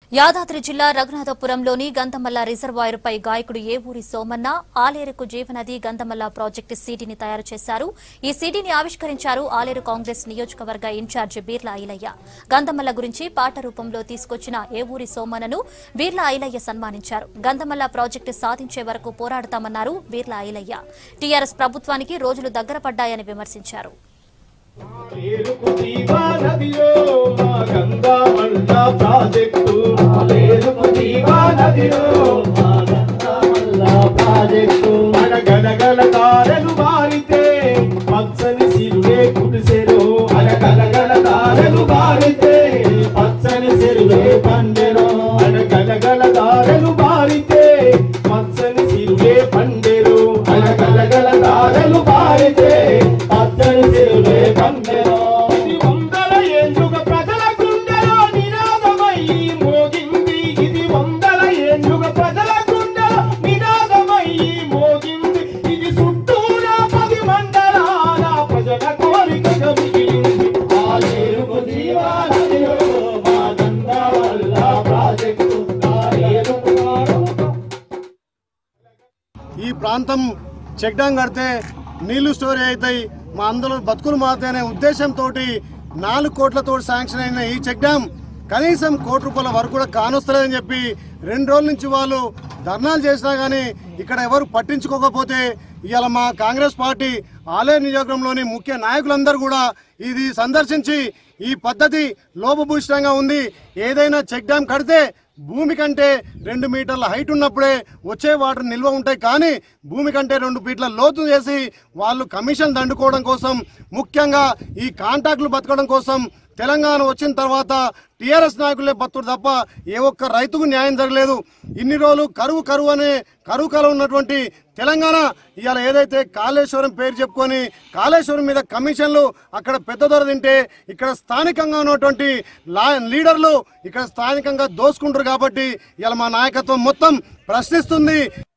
యాదాద్రి జిల్లా రఘునాథపురంలోని గంధమల్ల రిజర్వాయర్పై గాయకుడు ఏవూరి సోమన్న ఆలేరుకు జీవనది గంధమల్ల ప్రాజెక్టు సీడీని తయారు చేశారు ఈ సీడీని ఆవిష్కరించారు ఆలేరు కాంగ్రెస్ నియోజకవర్గ ఇన్ఛార్జి బీర్లా ఐలయ్య గంధమల్ల గురించి పాట రూపంలో తీసుకొచ్చిన ఏవూరి సోమన్నను బీర్లా ఐలయ్య సన్మానించారు గంధమల్ల ప్రాజెక్టు సాధించే వరకు పోరాడతామన్నారు బీర్లా ఐలయ్య టీఆర్ఎస్ ప్రభుత్వానికి రోజులు దగ్గర పడ్డాయని విమర్శించారు పేరుకు జీవా నదిలో మా గంగా మల్ల ప్రాజెక్టు పేరుకు జీవా నదిలో మా గంగా మల్ల ప్రాజెక్టు మన గలగల తారలు మారితే పచ్చని సిరులే కుడిసెరు మన గలగల తారలు మారితే పచ్చని సిరులే పండెరు మన గలగల తారలు మారితే పచ్చని సిరులే పండెరు మన గలగల తారలు మారితే పచ్చని సిరులే పండెరు ఇది వందల ఏళ్ళుగా ప్రజల గుండెలో నినాదమై మోగింది ఇది వందల ఏళ్ళుగా ప్రజల గుండెలో నినాదమై మోగింది ఇది చుట్టూరా పది మండలాల ప్రజల కోరికగా మిగిలింది ఆ ఏరుకు జీవానదిలో మా గంగా వల్ల ప్రాజెక్టు ఆ ఏరుకు ఈ ప్రాంతం చెక్ డ్యాం కడితే నీళ్లు స్టోరీ అవుతాయి మా అందరూ బతుకులు మారుతాయి అనే ఉద్దేశంతో నాలుగు కోట్లతో శాంక్షన్ అయిన ఈ చెక్ డ్యాం కనీసం కోటి రూపాయల వరకు కూడా కానొస్తలేదని చెప్పి రెండు రోజుల నుంచి వాళ్ళు ధర్నాలు చేసినా కానీ ఇక్కడ ఎవరు పట్టించుకోకపోతే ఇవాళ మా కాంగ్రెస్ పార్టీ ఆలయ నియోజకంలోని ముఖ్య నాయకులందరూ కూడా ఇది సందర్శించి ఈ పద్ధతి లోపభూయిష్టంగా ఉంది ఏదైనా చెక్ డ్యాం కడితే భూమి కంటే రెండు మీటర్ల హైట్ ఉన్నప్పుడే వచ్చే వాటర్ నిల్వ ఉంటాయి కానీ భూమి కంటే రెండు ఫీట్ల లోతు చేసి వాళ్ళు కమిషన్ దండుకోవడం కోసం ముఖ్యంగా ఈ కాంట్రాక్టులు బతకడం కోసం తెలంగాణ వచ్చిన తర్వాత టీఆర్ఎస్ నాయకులే బతుడు తప్ప ఏ ఒక్క రైతుకు న్యాయం జరగలేదు ఇన్ని రోజులు కరువు కరువు అనే కరువు కాలం ఉన్నటువంటి తెలంగాణ ఇవాళ ఏదైతే కాళేశ్వరం పేరు చెప్పుకొని కాళేశ్వరం మీద కమిషన్లు అక్కడ పెద్ద దొర తింటే ఇక్కడ స్థానికంగా ఉన్నటువంటి లా లీడర్లు ఇక్కడ స్థానికంగా దోసుకుంటారు కాబట్టి ఇవాళ మా నాయకత్వం మొత్తం ప్రశ్నిస్తుంది